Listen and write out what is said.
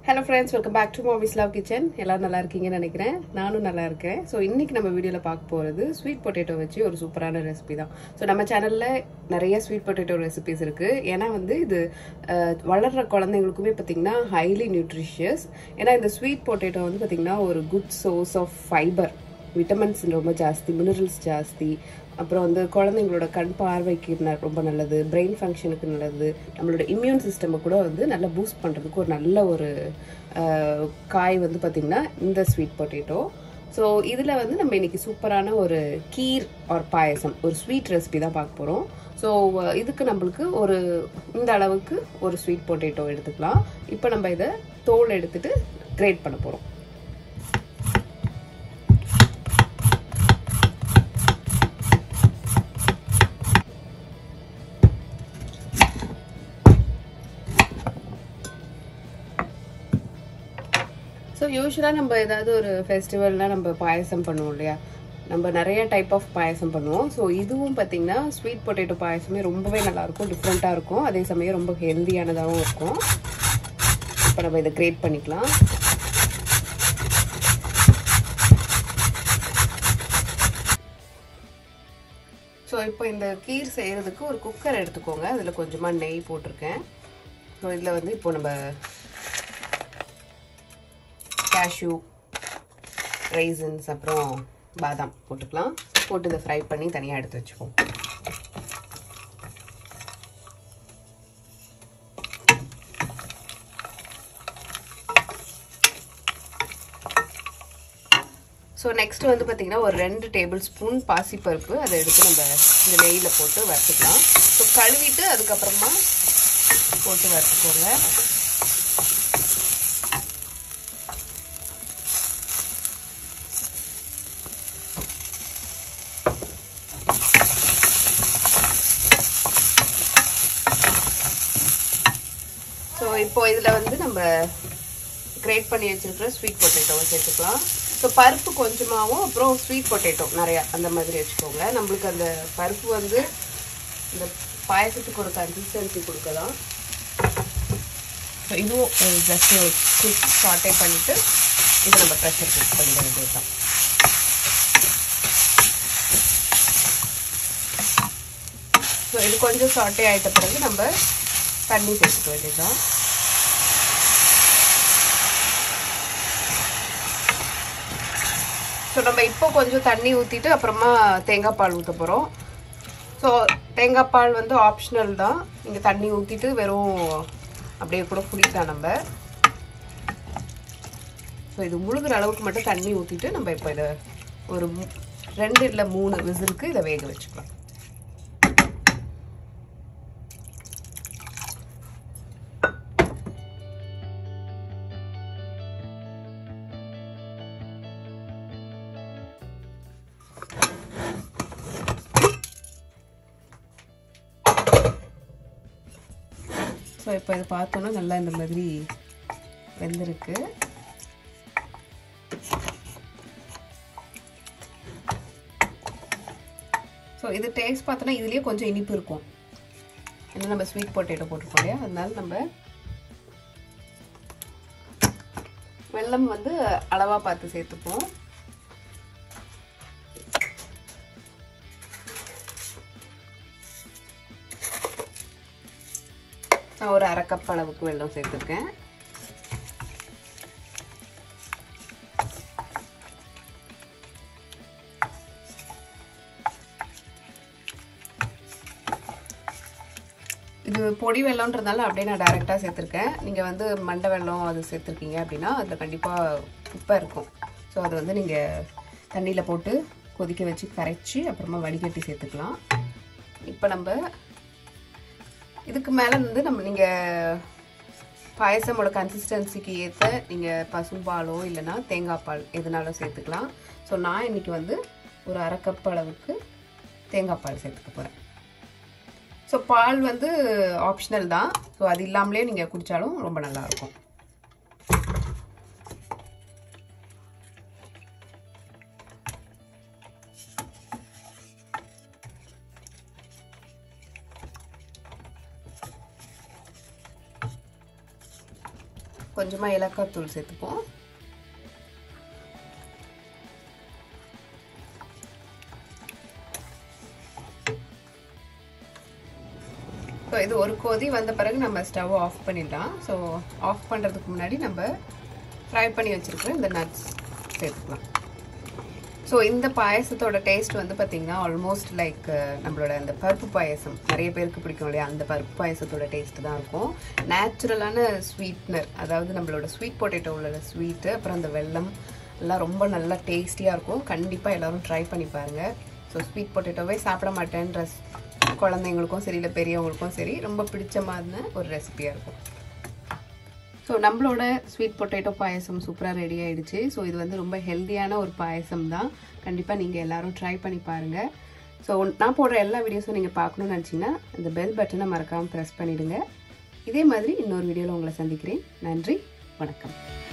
hello friends welcome back to Mavis love kitchen எல்லாரும் நல்லா இருக்கீங்கன்னு நினைக்கிறேன் நானும் நல்லா இருக்கேன் ஸோ இன்னைக்கு நம்ம வீடியோவில் பார்க்க போகிறது ஸ்வீட் பொட்டேட்டோ வச்சு ஒரு சூப்பரான ரெசிபி தான் ஸோ நம்ம சேனலில் நிறைய ஸ்வீட் பொட்டேட்டோ ரெசிபிஸ் இருக்குது ஏன்னா வந்து இது அஹ், வளர்ற குழந்தைங்களுக்குமே பார்த்திங்கன்னா ஹைலி நியூட்ரிஷியஸ் ஏன்னா இந்த ஸ்வீட் பொட்டேட்டோ வந்து பார்த்திங்கன்னா ஒரு good source of fibre vitamins ரொம்ப ஜாஸ்தி மினரல்ஸ் ஜாஸ்தி அப்புறம் வந்து குழந்தைங்களோட கண் பார்வைக்கு ந- ரொம்ப நல்லது பிரெயின் ஃபங்க்ஷனுக்கு நல்லது நம்மளோட இம்யூன் சிஸ்டமை கூட வந்து நல்லா பூஸ்ட் பண்ணுறதுக்கு ஒரு நல்ல ஒரு அஹ், காய் வந்து பார்த்திங்கன்னா இந்த ஸ்வீட் பொட்டேட்டோ ஸோ இதில் வந்து நம்ம இன்னைக்கு சூப்பரான ஒரு கீர் ஆர் பாயசம் ஒரு ஸ்வீட் ரெசிபி தான் பார்க்க போகிறோம் ஸோ இதுக்கு நம்மளுக்கு ஒரு இந்த அளவுக்கு ஒரு ஸ்வீட் பொட்டேட்டோ எடுத்துக்கலாம் இப்போ நம்ம இதை தோல் எடுத்துட்டு கிரேட் பண்ண போகிறோம் ஸோ யூஸ்வலாக நம்ம ஏதாவது ஒரு ஃபெஸ்டிவல்னால் நம்ம பாயசம் பண்ணுவோம் இல்லையா நம்ம நிறைய டைப் ஆஃப் பாயசம் பண்ணுவோம் ஸோ இதுவும் பார்த்தீங்கன்னா ஸ்வீட் பொட்டேட்டோ பாயசமே ரொம்பவே நல்லாயிருக்கும் டிஃப்ரெண்ட்டாக இருக்கும் அதே சமயம் ரொம்ப ஹெல்தியானதாகவும் இருக்கும் இப்போ நம்ம இதை கிரேட் பண்ணிக்கலாம் ஸோ இப்போ இந்த கீர் செய்கிறதுக்கு ஒரு குக்கர் எடுத்துக்கோங்க அதில் கொஞ்சமாக நெய் போட்டிருக்கேன் ஸோ இதில் வந்து இப்போ நம்ம கேஷ்யூ ரைசன்ஸ் அப்புறம் பாதாம் போட்டுக்கலாம் போட்டு இதை ஃப்ரை பண்ணி தனியாக எடுத்து வச்சுப்போம் ஸோ நெக்ஸ்ட் வந்து பார்த்தீங்கன்னா ஒரு ரெண்டு டேபிள் ஸ்பூன் பாசிப்பருப்பு அதை எடுத்து நம்ம இந்த நெய்யில் போட்டு வறுத்துக்கலாம் ஸோ கழுவிட்டு அதுக்கப்புறமா போட்டு வறுத்துக்கோங்க ஸோ இப்போ இதில் வந்து நம்ம கிரேட் பண்ணி வச்சிருக்கிற ஸ்வீட் பொட்டேட்டோவை சேர்த்துக்கலாம் ஸோ பருப்பு கொஞ்சமாகவும் அப்புறம் ஸ்வீட் பொட்டேட்டோ நிறையா அந்த மாதிரி வச்சுக்கோங்க நம்மளுக்கு அந்த பருப்பு வந்து இந்த பாயசத்துக்கு ஒரு கன்சிஸ்டன்சி கொடுக்கலாம் ஸோ இதுவும் ஜஸ்ட் குக் சாட்டே பண்ணிவிட்டு இதை நம்ம ப்ரெஷர் குக் பண்ணிட வேண்டியது தான் ஸோ இது கொஞ்சம் சாட்டே ஆகிட்ட பிறகு நம்ம தண்ணி சேர்த்துக்க வேண்டியதுதான் ஸோ நம்ம இப்போ கொஞ்சம் தண்ணி ஊற்றிட்டு அப்புறமா தேங்காய் பால் ஊற்ற போகிறோம் ஸோ தேங்காய் பால் வந்து ஆப்ஷனல் தான் நீங்கள் தண்ணி ஊற்றிட்டு வெறும் அப்படியே கூட குடிக்கலாம் நம்ம ஸோ இது முழுகிற அளவுக்கு மட்டும் தண்ணி ஊற்றிட்டு நம்ம இப்போ இதை ஒரு மூ- ரெண்டு இல்லை மூணு விசிலுக்கு இதை வேக வச்சுக்கலாம் ஸோ இப்போ இதை பார்த்தோன்னா நல்லா இந்த மாதிரி வெந்திருக்கு ஸோ இது டேஸ்ட் பார்த்தோன்னா இதுலேயே கொஞ்சம் இனிப்பு இருக்கும் ஏன்னா நம்ம ஸ்வீட் பொட்டேட்டோ போட்டிருக்கோம் இல்லையா அதனால நம்ம வெல்லம் வந்து அளவாக பார்த்து சேர்த்துப்போம் நான் ஒரு அரை கப் அளவுக்கு வெல்லம் சேர்த்துருக்கேன் இது பொடி வெள்ளம்ன்றதுனால அப்படியே நான் டைரெக்டாக சேர்த்துருக்கேன் நீங்கள் வந்து மண்டை வெல்லம் அது சேர்த்துருக்கீங்க அப்படின்னா அதில் கண்டிப்பாக உப்பாக இருக்கும் ஸோ அதை வந்து நீங்கள் தண்ணியில் போட்டு கொதிக்க வச்சு கரைச்சி அப்புறமா வடிகட்டி சேர்த்துக்கலாம் இப்போ நம்ம இதுக்கு மேலே வந்து நம்ம நீங்கள் பாயசமோட கன்சிஸ்டன்சிக்கு ஏற்ற நீங்கள் பசும்பாலோ இல்லைன்னா தேங்காய் பால் எதுனாலும் சேர்த்துக்கலாம் ஸோ நான் இன்னைக்கு வந்து ஒரு அரை கப் அளவுக்கு தேங்காய் பால் சேர்த்துக்க போகிறேன் ஸோ பால் வந்து ஆப்ஷனல் தான் ஸோ அது இல்லாமலே நீங்கள் குடித்தாலும் ரொம்ப நல்லாயிருக்கும் கொஞ்சமாக ஏலக்காய் தூள் சேர்த்துப்போம் ஸோ இது ஒரு கொதி வந்த பிறகு நம்ம ஸ்டவ் ஆஃப் பண்ணிடலாம் ஸோ ஆஃப் பண்ணுறதுக்கு முன்னாடி நம்ம ஃப்ரை பண்ணி வச்சுருக்கிற இந்த நட்ஸ் சேர்த்துக்கலாம் ஸோ இந்த பாயசத்தோட டேஸ்ட் வந்து பார்த்திங்கன்னா ஆல்மோஸ்ட் லைக் நம்மளோட அந்த பருப்பு பாயசம் நிறைய பேருக்கு பிடிக்கும் இல்லையா அந்த பருப்பு பாயசத்தோட டேஸ்ட் தான் இருக்கும் நேச்சுரலான ஸ்வீட்னர் அதாவது நம்மளோட ஸ்வீட் பொட்டேட்டோவில் ஸ்வீட்டு அப்புறம் அந்த வெல்லம் எல்லாம் ரொம்ப நல்லா டேஸ்டியாக இருக்கும் கண்டிப்பாக எல்லோரும் ட்ரை பண்ணி பாருங்கள் ஸோ ஸ்வீட் பொட்டேட்டோவே சாப்பிட மாட்டேன்ற குழந்தைங்களுக்கும் சரி இல்லை பெரியவங்களுக்கும் சரி ரொம்ப பிடிச்சமான ஒரு ரெசிபியாக இருக்கும் ஸோ நம்மளோட ஸ்வீட் பொட்டேட்டோ பாயசம் சூப்பராக ரெடி ஆகிடுச்சு ஸோ இது வந்து ரொம்ப ஹெல்த்தியான ஒரு பாயசம் தான் கண்டிப்பாக நீங்கள் எல்லோரும் ட்ரை பண்ணி பாருங்கள் ஸோ நான் போடுற எல்லா வீடியோஸும் நீங்கள் பார்க்கணுன்னு நினச்சிங்கன்னா இந்த பெல் பட்டனை மறக்காமல் ப்ரெஸ் பண்ணிவிடுங்க இதே மாதிரி இன்னொரு வீடியோவில் உங்களை சந்திக்கிறேன் நன்றி வணக்கம்